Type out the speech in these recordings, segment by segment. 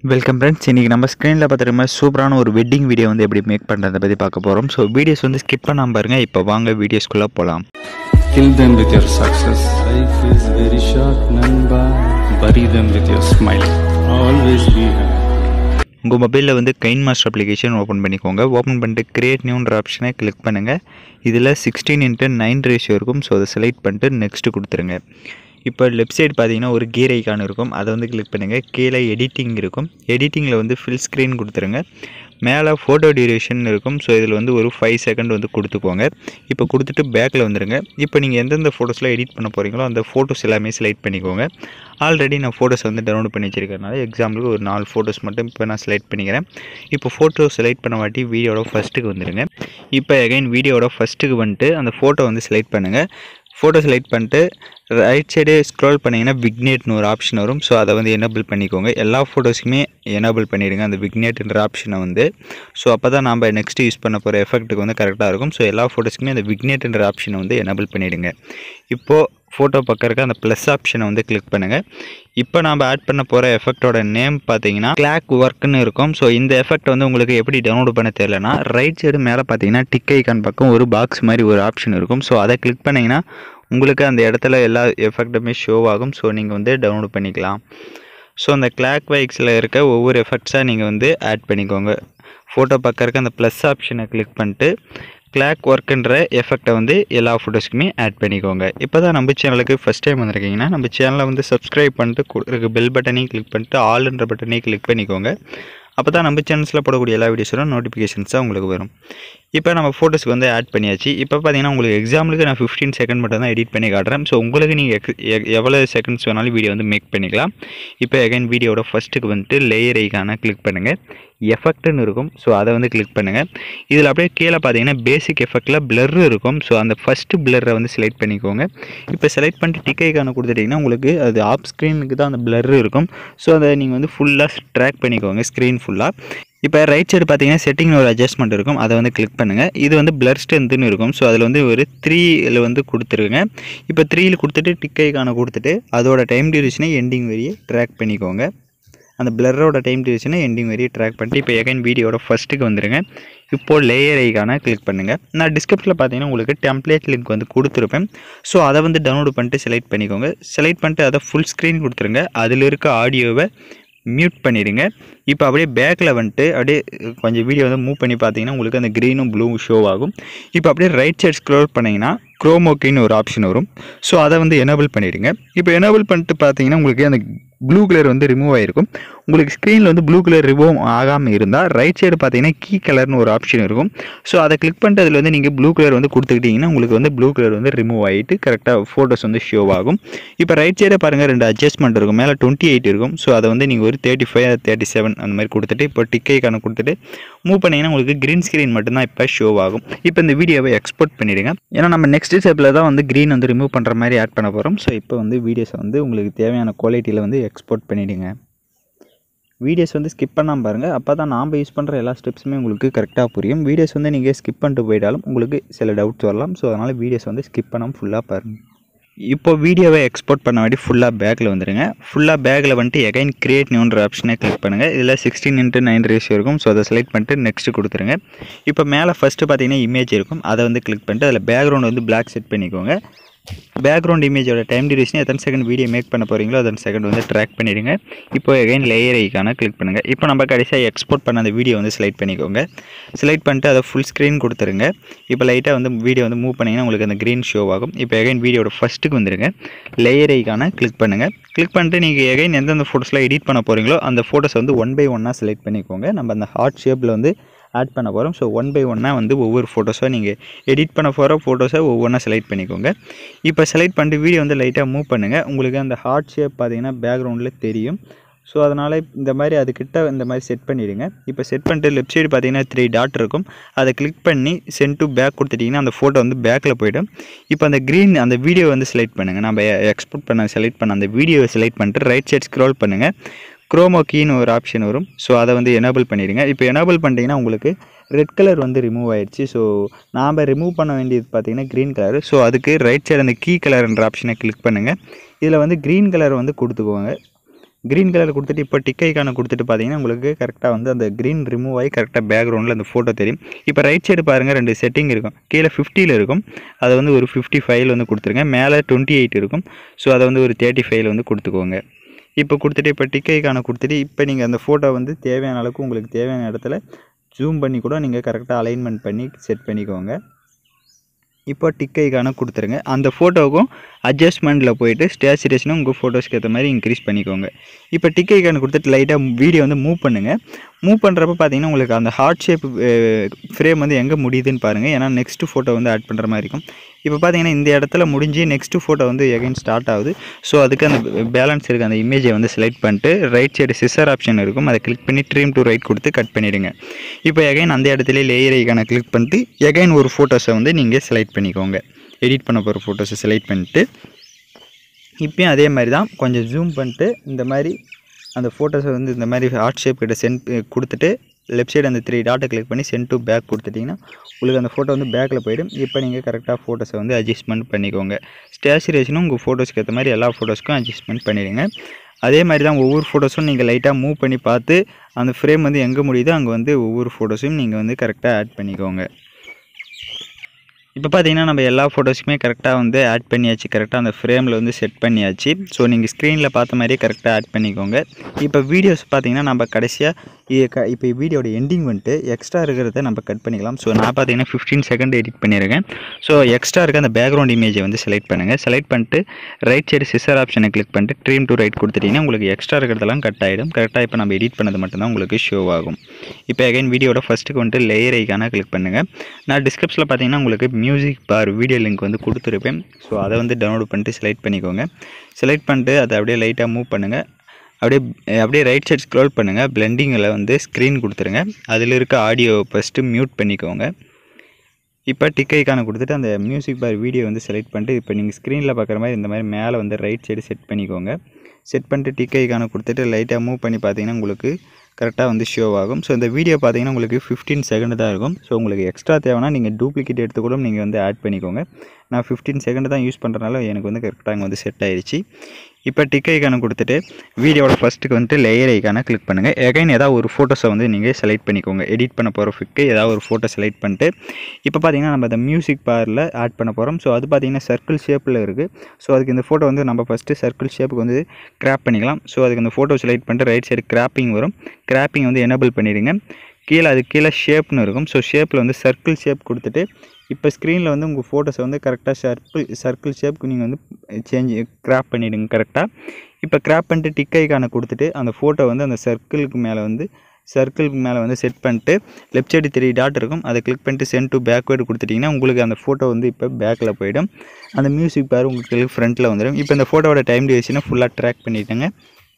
Welcome friends இன்றைக்கி நம்ம ஸ்க்ரீனில் பார்த்துருக்க சூப்பரான ஒரு வெட்டிங் வீடியோ வந்து எப்படி மேக் பண்ணுறதை பற்றி பார்க்க போகிறோம் ஸோ வீடியோஸ் வந்து ஸ்கிப் பண்ணாமல் பாருங்கள் இப்போ வாங்க வீடியோஸ்குள்ளே போகலாம் Kill them with your success. Life is very short, Namba. Bury them with your smile. Always be happy. உங்கள் மொபைலில் வந்து கைன் மாஸ்டர் அப்ளிகேஷன் ஓப்பன் பண்ணிக்கோங்க ஓப்பன் பண்ணிட்டு கிரியேட் நியூன்ற ஆப்ஷனை கிளிக் பண்ணுங்கள் இதில் சிக்ஸ்டீன் இன்ட்டு நைன் ரேஷியோ இருக்கும் ஸோ அதை செலக்ட் பண்ணிட்டு நெக்ஸ்ட்டு கொடுத்துருங்க இப்போ லெஃப்ட் சைடு பார்த்தீங்கன்னா ஒரு கீர் ஐக்கான் இருக்கும் அதை வந்து கிளிக் பண்ணுங்கள் கீழே எடிட்டிங் இருக்கும் எடிட்டிங்கில் வந்து ஃபில் ஸ்க்ரீன் கொடுத்துருங்க மேலே ஃபோட்டோ டியூரேஷன் இருக்கும் ஸோ இதில் வந்து ஒரு ஃபைவ் செகண்ட் வந்து கொடுத்துக்கோங்க இப்போ கொடுத்துட்டு பேக்கில் வந்துடுங்க இப்போ நீங்கள் எந்தெந்த ஃபோட்டோஸில் எடிட் பண்ண போகிறீங்களோ அந்த ஃபோட்டோஸ் எல்லாமே செலக்ட் பண்ணிக்கோங்க ஆல்ரெடி நான் ஃபோட்டோஸ் வந்து டவுன்லோட் பண்ணி வச்சிருக்கறனால எக்ஸாம்பிளுக்கு ஒரு நாலு ஃபோட்டோஸ் மட்டும் இப்போ நான் செலக்ட் பண்ணிக்கிறேன் இப்போ ஃபோட்டோ செலக்ட் பண்ண வாட்டி வீடியோட ஃபஸ்ட்டுக்கு வந்துடுங்க இப்போ அகைன் வீடியோட ஃபஸ்ட்டுக்கு வந்துட்டு அந்த ஃபோட்டோ வந்து செலக்ட் பண்ணுங்கள் ஃபோட்டோ செலக்ட் பண்ணிட்டு ரைட் சைடு ஸ்க்ரோல் பண்ணிங்கன்னா விக்னேட்னு ஒரு ஆப்ஷன் வரும் ஸோ அதை வந்து எனேபிள் பண்ணிக்கோங்க எல்லா ஃபோட்டோஸுமே எனேபிள் பண்ணிடுங்க அந்த விக்னேட்ன்ற ஆப்ஷனை வந்து ஸோ அப்போ தான் நம்ம நெக்ஸ்ட் யூஸ் பண்ண போகிற எஃபெக்ட்டுக்கு வந்து கரெக்டாக இருக்கும் ஸோ எல்லா ஃபோட்டோஸுக்குமே அந்த விக்னேட்ன்ற ஆப்ஷனை வந்து எனேபிள் பண்ணிவிடுங்க இப்போது ஃபோட்டோ பக்கம் இருக்க அந்த ப்ளஸ் ஆப்ஷனை வந்து கிளிக் பண்ணுங்கள் இப்போ நம்ம ஆட் பண்ண போகிற எஃபெக்டோட நேம் பார்த்தீங்கன்னா கிளாக் ஒர்க்னு இருக்கும் ஸோ இந்த எஃபெக்ட் வந்து உங்களுக்கு எப்படி டவுன்லோட் பண்ண தெரியலனா ரைட் சைடு மேலே பார்த்தீங்கன்னா டிக் ஐக்கான் பக்கம் ஒரு பாக்ஸ் மாதிரி ஒரு ஆப்ஷன் இருக்கும் ஸோ அதை கிளிக் பண்ணிங்கன்னா உங்களுக்கு அந்த இடத்துல எல்லா எஃபெக்ட்டுமே ஷோ ஆகும் ஸோ நீங்கள் வந்து டவுன்லோட் பண்ணிக்கலாம் ஸோ அந்த கிளாக் வைக்ஸில் இருக்க ஒவ்வொரு எஃபெக்ட்ஸாக நீங்கள் வந்து ஆட் பண்ணிக்கோங்க ஃபோட்டோ பக்கம் இருக்க அந்த ப்ளஸ் ஆப்ஷனை கிளிக் பண்ணிட்டு கிளாக் ஒர்க்குன்ற எஃபெக்டை வந்து எல்லா ஃபோட்டோஸ்க்குமே ஆட் பண்ணிக்கோங்க இப்போ தான் நம்ம சேனலுக்கு ஃபஸ்ட் டைம் வந்திருக்கீங்கன்னா நம்ம சேனலை வந்து சப்ஸ்கிரைப் பண்ணிட்டு கு- இருக்க பெல் பட்டனையும் கிளிக் பண்ணிட்டு ஆல்ன்ற பட்டனையும் கிளிக் பண்ணிக்கோங்க அப்போ தான் நம்ம சேனல்ஸில் போடக்கூடிய எல்லா வீடியோஸோட நோட்டிஃபிகேஷன்ஸாக உங்களுக்கு வரும் இப்போ நம்ம ஃபோட்டோஸ்க்கு வந்து ஆட் பண்ணியாச்சு இப்போ பார்த்தீங்கன்னா உங்களுக்கு எக்ஸாம்பிளுக்கு நான் ஃபிஃப்டீன் செகண்ட் மட்டும் தான் எடிட் பண்ணி காட்டுறேன் ஸோ உங்களுக்கு நீங்கள் எவ்வளோ செகண்ட்ஸ் வேணாலும் வீடியோ வந்து மேக் பண்ணிக்கலாம் இப்போ அகைன் வீடியோட ஃபஸ்ட்டுக்கு வந்துட்டு லேயர் ஐக்கான கிளிக் பண்ணுங்கள் எஃபெக்ட்னு இருக்கும் ஸோ அதை வந்து கிளிக் பண்ணுங்கள் இதில் அப்படியே கீழே பார்த்தீங்கன்னா பேசிக் எஃபெக்டில் blur இருக்கும் ஸோ அந்த ஃபஸ்ட்டு பிளரை வந்து செலக்ட் பண்ணிக்கோங்க இப்போ செலக்ட் பண்ணிட்டு டிக் ஐக்கான கொடுத்துட்டிங்கன்னா உங்களுக்கு அது ஆப் ஸ்க்ரீனுக்கு தான் அந்த blur இருக்கும் ஸோ அதை நீங்கள் வந்து ஃபுல்லாக ட்ராக் பண்ணிக்கோங்க ஸ்க்ரீன் ஃபுல்லாக இப்போ ரைட் சைடு பார்த்தீங்கன்னா செட்டிங்னு ஒரு அட்ஜஸ்ட்மெண்ட் இருக்கும் அதை வந்து கிளிக் பண்ணுங்கள் இது வந்து பிளர் ஸ்ட்ரென்த்துன்னு இருக்கும் ஸோ அதில் வந்து ஒரு த்ரீயில் வந்து கொடுத்துருங்க இப்போ த்ரீயில் கொடுத்துட்டு டிக் ஐக்கான கொடுத்துட்டு அதோட டைம் டியூரேஷனை எண்டிங் வரையே ட்ராக் பண்ணிக்கோங்க அந்த பிளரோட டைம் டியூரேஷனை எண்டிங் வரையே ட்ராக் பண்ணிட்டு இப்போ எகைன் வீடியோட ஃபஸ்ட்டுக்கு வந்துருங்க இப்போ லேயர் ஐக்கான கிளிக் பண்ணுங்கள் நான் டிஸ்கிரிப்ஷனில் பார்த்தீங்கன்னா உங்களுக்கு டெம்ப்ளேட் லிங்க் வந்து கொடுத்துருப்பேன் ஸோ அதை வந்து டவுன்லோட் பண்ணிட்டு செலக்ட் பண்ணிக்கோங்க செலக்ட் பண்ணிட்டு அதை ஃபுல் ஸ்க்ரீன் கொடுத்துருங்க அதில் இருக்க ஆடியோவை மியூட் பண்ணிடுங்க இப்போ அப்படியே பேக்கில் வந்துட்டு அப்படியே கொஞ்சம் வீடியோ வந்து மூவ் பண்ணி பார்த்தீங்கன்னா உங்களுக்கு அந்த க்ரீனும் ப்ளூவும் ஷோ ஆகும் இப்போ அப்படியே ரைட் சைடு ஸ்க்ரோல் பண்ணிங்கன்னா க்ரோமோக்கின்னு ஒரு ஆப்ஷன் வரும் ஸோ அதை வந்து எனேபிள் பண்ணிடுங்க இப்போ எனேபிள் பண்ணிட்டு பார்த்தீங்கன்னா உங்களுக்கு அந்த ப்ளூ கலர் வந்து ரிமூவ் ஆகிருக்கும் உங்களுக்கு ஸ்க்ரீனில் வந்து ப்ளூ கலர் ரிமூவ் ஆகாமல் இருந்தால் ரைட் சைடு பார்த்தீங்கன்னா கீ கலர்னு ஒரு ஆப்ஷன் இருக்கும் ஸோ அதை கிளிக் பண்ணிட்டு அதில் வந்து நீங்கள் ப்ளூ கலர் வந்து கொடுத்துக்கிட்டிங்கன்னா உங்களுக்கு வந்து ப்ளூ கலர் வந்து ரிமூவ் ஆகிட்டு கரெக்டாக ஃபோட்டோஸ் வந்து ஷோ ஆகும் இப்போ ரைட் சைடே பாருங்கள் ரெண்டு அட்ஜஸ்ட்மெண்ட் இருக்கும் மேலே டுவெண்ட்டி எயிட் இருக்கும் ஸோ அதை வந்து நீங்கள் ஒரு தேர்ட்டி ஃபைவ் தேர்ட்டி செவன் அந்த மாதிரி கொடுத்துட்டு இப்போ டிக்கைக்கான கொடுத்துட்டு மூவ் பண்ணிங்கன்னா உங்களுக்கு க்ரீன் ஸ்க்ரீன் மட்டும்தான் இப்போ ஷோ ஆகும் இப்போ இந்த வீடியோவை எக்ஸ்போர்ட் பண்ணிடுங்க ஏன்னா நம்ம நெக்ஸ்ட் ஸ்டெப்பில் தான் வந்து க்ரீன் வந்து ரிமூவ் பண்ணுற மாதிரி ஆட் பண்ண போகிறோம் ஸோ இப்போ வந்து வீடியோஸை வந்து உங்களுக்கு தேவையான குவாலிட்டியில் வந்து எக்ஸ்போர்ட் பண்ணிவிடுங்க வீடியோஸ் வந்து ஸ்கிப் பண்ணாமல் பாருங்கள் அப்போ தான் நாம் யூஸ் பண்ணுற எல்லா ஸ்டெப்ஸுமே உங்களுக்கு கரெக்டாக புரியும் வீடியோஸ் வந்து நீங்கள் ஸ்கிப் பண்ணிட்டு போயிட்டாலும் உங்களுக்கு சில டவுட்ஸ் வரலாம் ஸோ அதனால் வீடியோஸ் வந்து ஸ்கிப் பண்ணாமல் ஃபுல்லாக பாருங்கள் இப்போ வீடியோவை எக்ஸ்போர்ட் பண்ண வேண்டி ஃபுல்லாக பேக்கில் வந்துடுங்க ஃபுல்லாக பேக்கில் வந்துட்டு எகைன் கிரியேட் நியூன்ற ஆப்ஷனை கிளிக் பண்ணுங்கள் இதில் சிக்ஸ்டீன் இன்ட்டு நைன் ரேஷியோ இருக்கும் ஸோ அதை செலக்ட் பண்ணிட்டு நெக்ஸ்ட் கொடுத்துருங்க இப்போ மேலே ஃபஸ்ட்டு பார்த்தீங்கன்னா இமேஜ் இருக்கும் அதை வந்து கிளிக் பண்ணிட்டு அதில் பேக்ரவுண்ட் வந்து Black செட் பண்ணிக்கோங்க பேக்ரவுண்ட் இமேஜோட டைம் டியூரேஷன் எத்தனை செகண்ட் வீடியோ மேக் பண்ண போகிறீங்களோ அதன் செகண்ட் வந்து ட்ராக் பண்ணிடுங்க இப்போ எகைன் லேயர் ஐக்கான கிளிக் பண்ணுங்கள் இப்போ நம்ம கடைசியாக எக்ஸ்போர்ட் பண்ண அந்த வீடியோ வந்து செலக்ட் பண்ணிக்கோங்க செலக்ட் பண்ணிட்டு அதை ஃபுல் ஸ்க்ரீன் கொடுத்துருங்க இப்போ லைட்டாக வந்து வீடியோ வந்து மூவ் பண்ணிங்கன்னா உங்களுக்கு அந்த க்ரீன் ஷோ ஆகும் இப்போ எகைன் வீடியோட ஃபஸ்ட்டுக்கு வந்துருங்க லேயர் ஐக்கான கிளிக் பண்ணுங்கள் கிளிக் பண்ணிட்டு நீங்கள் எகைன் எந்தெந்த ஃபோட்டோஸ்லாம் எடிட் பண்ண போகிறீங்களோ அந்த ஃபோட்டோஸ் வந்து ஒன் பை ஒன்னாக செலக்ட் பண்ணிக்கோங்க நம்ம அந்த ஹார்ட் ஷேப்பில் வந்து ஆட் பண்ண போகிறோம் ஸோ ஒன் பை ஒன்னாக வந்து ஒவ்வொரு ஃபோட்டோஸாக நீங்கள் எடிட் பண்ண போகிற ஃபோட்டோஸை ஒவ்வொன்றா செலக்ட் பண்ணிக்கோங்க இப்போ செலக்ட் பண்ணிட்டு வீடியோ வந்து லைட்டாக மூவ் பண்ணுங்கள் உங்களுக்கு அந்த ஹார்ட் ஷேப் பார்த்தீங்கன்னா பேக்ரவுண்டில் தெரியும் ஸோ அதனால் இந்த மாதிரி அதுக்கிட்ட இந்த மாதிரி செட் பண்ணிடுங்க இப்போ செட் பண்ணிட்டு லெஃப்ட் சைடு பார்த்தீங்கன்னா த்ரீ டாட் இருக்கும் அதை கிளிக் பண்ணி சென்ட் டு பேக் கொடுத்துட்டிங்கன்னா அந்த ஃபோட்டோ வந்து பேக்கில் போய்டும் இப்போ அந்த க்ரீன் அந்த வீடியோ வந்து செலக்ட் பண்ணுங்கள் நம்ம எக்ஸ்போர்ட் பண்ண செலக்ட் பண்ண அந்த வீடியோவை செலக்ட் பண்ணிட்டு ரைட் சைட் ஸ்க்ரோல் பண்ணுங்கள் குரோமோ கீன்னு ஒரு ஆப்ஷன் வரும் ஸோ அதை வந்து எனேபிள் பண்ணிடுங்க இப்போ எனேபிள் பண்ணிட்டீங்கன்னா உங்களுக்கு ரெட் கலர் வந்து ரிமூவ் ஆயிடுச்சு ஸோ நாம் ரிமூவ் பண்ண வேண்டியது பார்த்தீங்கன்னா க்ரீன் கலர் ஸோ அதுக்கு ரைட் சைடு அந்த கீ கலர்ன்ற ஆப்ஷனை கிளிக் பண்ணுங்கள் இதில் வந்து க்ரீன் கலர் வந்து கொடுத்துக்கோங்க க்ரீன் கலர் கொடுத்துட்டு இப்போ டிக் ஐக்கானை கொடுத்துட்டு பார்த்தீங்கன்னா உங்களுக்கு கரெக்டாக வந்து அந்த க்ரீன் ரிமூவ் ஆகி கரெக்டாக பேக்ரவுண்டில் அந்த ஃபோட்டோ தெரியும் இப்போ ரைட் சைடு பாருங்கள் ரெண்டு செட்டிங் இருக்கும் கீழே ஃபிஃப்டியில் இருக்கும் அதை வந்து ஒரு ஃபிஃப்டி ஃபைவ்ல வந்து கொடுத்துருங்க மேலே டுவெண்ட்டி எயிட் இருக்கும் ஸோ அதை வந்து ஒரு தேர்ட்டி ஃபைவ்ல வந்து கொடுத்துக்கோங்க இப்போ கொடுத்துட்டு இப்போ டிக் ஐக்கானை கொடுத்துட்டு இப்போ நீங்கள் அந்த ஃபோட்டோ வந்து தேவையான அளவுக்கு உங்களுக்கு தேவையான இடத்துல ஜூம் பண்ணி கூட நீங்கள் கரெக்டாக அலைன்மெண்ட் பண்ணி செட் பண்ணிக்கோங்க இப்போ டிக் ஐக்கானை கொடுத்துருங்க அந்த ஃபோட்டோவுக்கும் அட்ஜஸ்ட்மெண்ட்டில் போயிட்டு ஸ்டேச்சுரேஷனும் உங்கள் ஃபோட்டோஸ்க்கு ஏற்ற மாதிரி இன்க்ரீஸ் பண்ணிக்கோங்க இப்போ டிக் ஐக்கானை கொடுத்துட்டு லைட்டாக வீடியோ வந்து மூவ் பண்ணுங்கள் மூவ் பண்ணுறப்ப பார்த்தீங்கன்னா உங்களுக்கு அந்த ஹார்ட் ஷேப் ஃப்ரேம் வந்து எங்கே முடியுதுன்னு பாருங்கள் ஏன்னா நெக்ஸ்ட் ஃபோட்டோ வந்து ஆட் பண்ணுற மாதிரி இருக்கும் இப்போ பார்த்தீங்கன்னா இந்த இடத்துல முடிஞ்சு நெக்ஸ்ட் ஃபோட்டோ வந்து எகைன் ஸ்டார்ட் ஆகுது ஸோ அதுக்கு அந்த பேலன்ஸ் இருக்க அந்த இமேஜை வந்து செலக்ட் பண்ணிட்டு ரைட் சைடு சிசர் ஆப்ஷன் இருக்கும் அதை கிளிக் பண்ணி ட்ரீம் டு ரைட் கொடுத்து கட் பண்ணிவிடுங்க இப்போ எகைன் அந்த இடத்துல லேயர் ஐக்கானை கிளிக் பண்ணிட்டு எகைன் ஒரு ஃபோட்டோஸை வந்து நீங்கள் செலக்ட் பண்ணிக்கோங்க எடிட் பண்ண போகிற ஃபோட்டோஸை செலக்ட் பண்ணிட்டு இப்பயும் அதே மாதிரி தான் கொஞ்சம் ஜூம் பண்ணிட்டு இந்த மாதிரி அந்த ஃபோட்டோஸை வந்து இந்த மாதிரி ஹார்ட் ஷேப் கிட்ட சென்ட் கொடுத்துட்டு லெஃப்ட் சைடு அந்த த்ரீ டாட்டை கிளிக் பண்ணி சென்ட் டு பேக் கொடுத்துட்டிங்கன்னா உங்களுக்கு அந்த ஃபோட்டோ வந்து பேக்கில் போயிடும் இப்போ நீங்கள் கரெக்டாக ஃபோட்டோஸை வந்து அட்ஜஸ்ட்மெண்ட் பண்ணிக்கோங்க ஸ்டேச்சுரேஷனும் உங்கள் ஃபோட்டோஸ்க்கு ஏற்ற மாதிரி எல்லா ஃபோட்டோஸ்க்கும் அட்ஜஸ்ட்மெண்ட் பண்ணிடுங்க அதே மாதிரி தான் ஒவ்வொரு ஃபோட்டோஸும் நீங்கள் லைட்டாக மூவ் பண்ணி பார்த்து அந்த ஃப்ரேம் வந்து எங்கே முடியுதோ அங்கே வந்து ஒவ்வொரு ஃபோட்டோஸையும் நீங்கள் வந்து கரெக்டாக ஆட் பண்ணிக்கோங்க இப்போ பார்த்தீங்கன்னா நம்ம எல்லா ஃபோட்டோஸுமே கரெக்டாக வந்து ஆட் பண்ணியாச்சு கரெக்டாக அந்த ஃப்ரேமில் வந்து செட் பண்ணியாச்சு ஸோ நீங்கள் ஸ்க்ரீனில் பார்த்த மாதிரியே கரெக்டாக ஆட் பண்ணிக்கோங்க இப்போ வீடியோஸ் பார்த்தீங்கன்னா நம்ம கடைசியாக இப்போ வீடியோட எண்டிங் வந்துட்டு எக்ஸ்ட்ரா இருக்கிறத நம்ம கட் பண்ணிக்கலாம் ஸோ நான் பார்த்தீங்கன்னா ஃபிஃப்டீன் செகண்ட் எடிட் பண்ணியிருக்கேன் ஸோ எக்ஸ்ட்ரா இருக்க அந்த பேக்ரவுண்ட் இமேஜை வந்து செலக்ட் பண்ணுங்கள் செலக்ட் பண்ணிட்டு ரைட் சைடு சிசர் ஆப்ஷனை கிளிக் பண்ணிட்டு ட்ரீம் டு ரைட் கொடுத்துட்டிங்கன்னா உங்களுக்கு எக்ஸ்ட்ரா இருக்கிறதெல்லாம் கட் ஆகிடும் கரெக்டாக இப்போ நம்ம எடிட் பண்ணது மட்டும்தான் உங்களுக்கு ஷோ ஆகும் இப்போ அகைன் வீடியோட ஃபஸ்ட்டுக்கு வந்துட்டு லேயர் ஐக்கான கிளிக் பண்ணுங்கள் நான் டிஸ்கிரிப்ஷனில் பார்த்தீங்கன்னா உங்களுக்கு மியூசிக் பார் வீடியோ லிங்க் வந்து கொடுத்துருப்பேன் ஸோ அதை வந்து டவுன்லோட் பண்ணிட்டு செலக்ட் பண்ணிக்கோங்க செலக்ட் பண்ணிட்டு அதை அப்படியே லைட்டாக மூவ் பண்ணுங்கள் அப்படியே அப்படியே ரைட் சைட் ஸ்க்ரோல் பண்ணுங்கள் பிளெண்டிங்கில் வந்து ஸ்க்ரீன் கொடுத்துருங்க அதில் இருக்க ஆடியோ ஃபஸ்ட்டு மியூட் பண்ணிக்கோங்க இப்போ டிக் ஐக்கானை கொடுத்துட்டு அந்த மியூசிக் பார் வீடியோ வந்து செலக்ட் பண்ணிட்டு இப்போ நீங்கள் ஸ்க்ரீனில் பார்க்குற மாதிரி இந்த மாதிரி மேலே வந்து ரைட் சைடு செட் பண்ணிக்கோங்க செட் பண்ணிட்டு டிக் ஐக்கானை கொடுத்துட்டு லைட்டாக மூவ் பண்ணி பார்த்தீங்கன்னா உங்களுக்கு கரெக்டாக வந்து ஷோ ஆகும் ஸோ இந்த வீடியோ பார்த்தீங்கன்னா உங்களுக்கு ஃபிஃப்டீன் செகண்ட் தான் இருக்கும் ஸோ உங்களுக்கு எக்ஸ்ட்ரா தேவைன்னா நீங்கள் டூப்ளிகேட் எடுத்து கூட நீங்கள் வந்து ஆட் பண்ணிக்கோங்க நான் ஃபிஃப்டீன் செகண்ட் தான் யூஸ் பண்ணுறனால எனக்கு வந்து கரெக்டாக இங்கே வந்து செட் ஆயிடுச்சு இப்போ டிக் ஐக்கானை கொடுத்துட்டு வீடியோட ஃபஸ்ட்டுக்கு வந்துட்டு லேயர் ஐக்கானை கிளிக் பண்ணுங்கள் எகைன் ஏதாவது ஒரு ஃபோட்டோஸை வந்து நீங்கள் செலக்ட் பண்ணிக்கோங்க எடிட் பண்ண போகிற ஃபிக்கு ஏதாவது ஒரு ஃபோட்டோ செலக்ட் பண்ணிட்டு இப்போ பார்த்தீங்கன்னா நம்ம அந்த மியூசிக் பாரில் ஆட் பண்ண போகிறோம் ஸோ அது பார்த்தீங்கன்னா சர்க்கிள் ஷேப்பில் இருக்குது ஸோ அதுக்கு இந்த ஃபோட்டோ வந்து நம்ம ஃபஸ்ட்டு சர்க்கிள் ஷேப்புக்கு வந்து கிராப் பண்ணிக்கலாம் ஸோ அதுக்கு அந்த ஃபோட்டோ செலக்ட் பண்ணிட்டு ரைட் சைடு கிராப்பிங் வரும் கிராப்பிங் வந்து எனேபிள் பண்ணிடுங்க கீழே அது கீழே ஷேப்னு இருக்கும் ஸோ ஷேப்பில் வந்து சர்க்கிள் ஷேப் கொடுத்துட்டு இப்போ ஸ்க்ரீனில் வந்து உங்கள் ஃபோட்டோஸை வந்து கரெக்டாக சர்க்கிள் சர்க்கிள் ஷேப்புக்கு நீங்கள் வந்து சேஞ்ச் கிராப் பண்ணிவிடுங்க கரெக்டாக இப்போ கிராப் பண்ணிட்டு டிக் ஐக்கானை கொடுத்துட்டு அந்த ஃபோட்டோ வந்து அந்த சர்க்கிளுக்கு மேலே வந்து சர்க்கிளுக்கு மேலே வந்து செட் பண்ணிட்டு லெஃப்ட் சைடு த்ரீ டாட் இருக்கும் அதை கிளிக் பண்ணிட்டு சென்ட் டு பேக்வேர்டு கொடுத்துட்டிங்கன்னா உங்களுக்கு அந்த ஃபோட்டோ வந்து இப்போ பேக்கில் போயிடும் அந்த மியூசிக் பார் உங்களுக்கு ஃப்ரண்ட்டில் வந்துடும் இப்போ இந்த ஃபோட்டோவோட டைம் டியூரேஷனை ஃபுல்லாக ட்ராக் பண்ணிட்டேங்க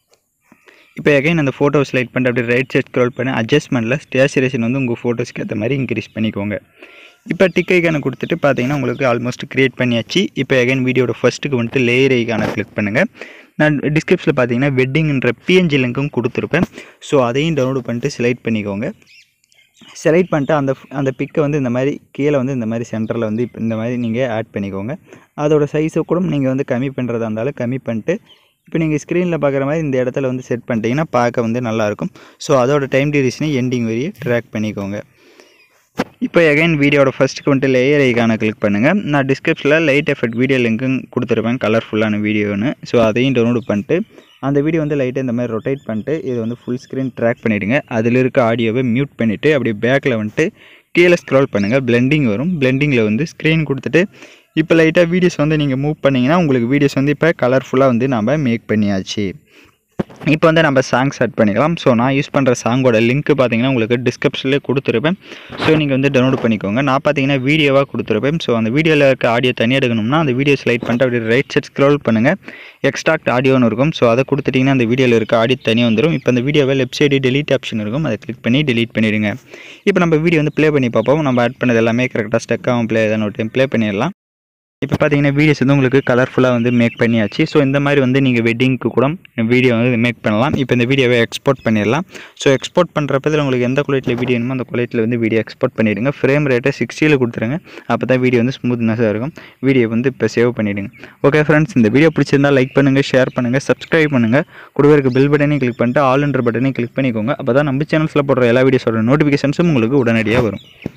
இப்போ எகைன் அந்த ஃபோட்டோ செலக்ட் பண்ணிட்டு அப்படியே ரைட் சைட் ஸ்க்ரோல் பண்ணி அட்ஜஸ்ட்மெண்ட்டில் ஸ்டேச்சுரேஷன் வந்து உங்கள் ஃபோட்டோஸ்க்கு ஏற்ற மாதிரி இன்க்ரீஸ் பண்ணிக்கோங்க இப்போ டிக் ஐக்கானை கொடுத்துட்டு பார்த்தீங்கன்னா உங்களுக்கு ஆல்மோஸ்ட் க்ரியேட் பண்ணியாச்சு இப்போ எகைன் வீடியோட ஃபஸ்ட்டுக்கு வந்துட்டு லேயர் ஐக்கானை கிளிக் பண்ணுங்கள் நான் டிஸ்கிரிப்ஷனில் பார்த்தீங்கன்னா வெட்டிங்ன்ற பிஎன்ஜி லிங்க்கும் கொடுத்துருப்பேன் ஸோ அதையும் டவுன்லோட் பண்ணிட்டு செலக்ட் பண்ணிக்கோங்க செலக்ட் பண்ணிட்டு அந்த அந்த பிக்கை வந்து இந்த மாதிரி கீழே வந்து இந்த மாதிரி சென்டரில் வந்து இப்போ இந்த மாதிரி நீங்கள் ஆட் பண்ணிக்கோங்க அதோட சைஸை கூட நீங்கள் வந்து கம்மி பண்ணுறதா இருந்தாலும் கம்மி பண்ணிட்டு இப்போ நீங்கள் ஸ்க்ரீனில் பார்க்குற மாதிரி இந்த இடத்துல வந்து செட் பண்ணிட்டீங்கன்னா பார்க்க வந்து நல்லாயிருக்கும் ஸோ அதோட டைம் டியூரேஷனை எண்டிங் வரையும் ட்ராக் பண்ணிக்கோங்க இப்போ எகைன் வீடியோட ஃபஸ்ட்டுக்கு வந்துட்டு லேயர் ஐக்கானை கிளிக் பண்ணுங்கள் நான் டிஸ்கிரிப்ஷனில் லைட் எஃபெக்ட் வீடியோ லிங்க்கும் கொடுத்துருப்பேன் கலர்ஃபுல்லான வீடியோன்னு ஸோ அதையும் டவுன்லோட் பண்ணிட்டு அந்த வீடியோ வந்து லைட்டாக இந்த மாதிரி ரொட்டேட் பண்ணிட்டு இதை வந்து ஃபுல் ஸ்க்ரீன் ட்ராக் பண்ணிவிடுங்க அதில் இருக்க ஆடியோவை மியூட் பண்ணிவிட்டு அப்படியே பேக்கில் வந்துட்டு கீழே ஸ்க்ரோல் பண்ணுங்கள் பிளெண்டிங் வரும் பிளெண்டிங்கில் வந்து ஸ்க்ரீன் கொடுத்துட்டு இப்போ லைட்டாக வீடியோஸ் வந்து நீங்கள் மூவ் பண்ணிங்கன்னா உங்களுக்கு வீடியோஸ் வந்து இப்போ கலர்ஃபுல்லாக வந்து நம்ம மேக் பண்ணியாச்சு இப்போ வந்து நம்ம சாங்ஸ் ஆட் பண்ணிக்கலாம் ஸோ நான் யூஸ் பண்ணுற சாங்கோட லிங்க் பார்த்தீங்கன்னா உங்களுக்கு டிஸ்கிரிப்ஷன்லேயே கொடுத்துருப்பேன் ஸோ நீங்கள் வந்து டவுன்லோட் பண்ணிக்கோங்க நான் பார்த்தீங்கன்னா வீடியோவாக கொடுத்துருப்பேன் ஸோ அந்த வீடியோவில் இருக்க ஆடியோ தனியாக எடுக்கணும்னா அந்த வீடியோ ஸ்லைட் பண்ணிட்டு அப்படியே ரைட் சைட் ஸ்க்ரோல் பண்ணுங்கள் எக்ஸ்ட்ராக்ட் ஆடியோன்னு இருக்கும் ஸோ அதை கொடுத்துட்டிங்கன்னா அந்த வீடியோவில் இருக்க ஆடியோ தனியாக வந்துடும் இப்போ அந்த வீடியோவை லெஃப்ட் சைடு டெலீட் ஆப்ஷன் இருக்கும் அதை கிளிக் பண்ணி டெலீட் பண்ணிடுங்க இப்போ நம்ம வீடியோ வந்து ப்ளே பண்ணி பார்ப்போம் நம்ம ஆட் பண்ணது எல்லாமே கரெக்டாக ஸ்டக் ஆகும் ப்ளே ஏதாவது ஒரு டைம் ப்ளே பண்ணிடலாம் இப்போ பார்த்தீங்கன்னா வீடியோஸ் வந்து உங்களுக்கு கலர்ஃபுல்லாக வந்து மேக் பண்ணியாச்சு ஸோ இந்த மாதிரி வந்து நீங்கள் வெட்டிங்க்கு கூட வீடியோ வந்து மேக் பண்ணலாம் இப்போ இந்த வீடியோவை எக்ஸ்போர்ட் பண்ணிடலாம் ஸோ எக்ஸ்போர்ட் பண்ணுறப்ப இதில் உங்களுக்கு எந்த குவாலிட்டியில் வீடியோ வேணுமோ அந்த குவாலிட்டியில் வந்து வீடியோ எக்ஸ்போர்ட் பண்ணிவிடுங்க ஃப்ரேம் ரேட்டை சிக்ஸ்டியில் கொடுத்துருங்க அப்போ தான் வீடியோ வந்து ஸ்மூத்னஸாக இருக்கும் வீடியோ வந்து இப்போ சேவ் பண்ணிவிடுங்க ஓகே ஃப்ரெண்ட்ஸ் இந்த வீடியோ பிடிச்சிருந்தா லைக் பண்ணுங்கள் ஷேர் பண்ணுங்கள் சப்ஸ்கிரைப் பண்ணுங்கள் கூடவே இருக்க பெல் பட்டனையும் கிளிக் பண்ணிட்டு ஆல் என்ற பட்டனையும் கிளிக் பண்ணிக்கோங்க அப்போ தான் நம்ம சேனல்ஸில் போடுற எல்லா வீடியோஸோட நோட்டிஃபிகேஷன்ஸும் உங்களுக்கு உடனடியாக வரும்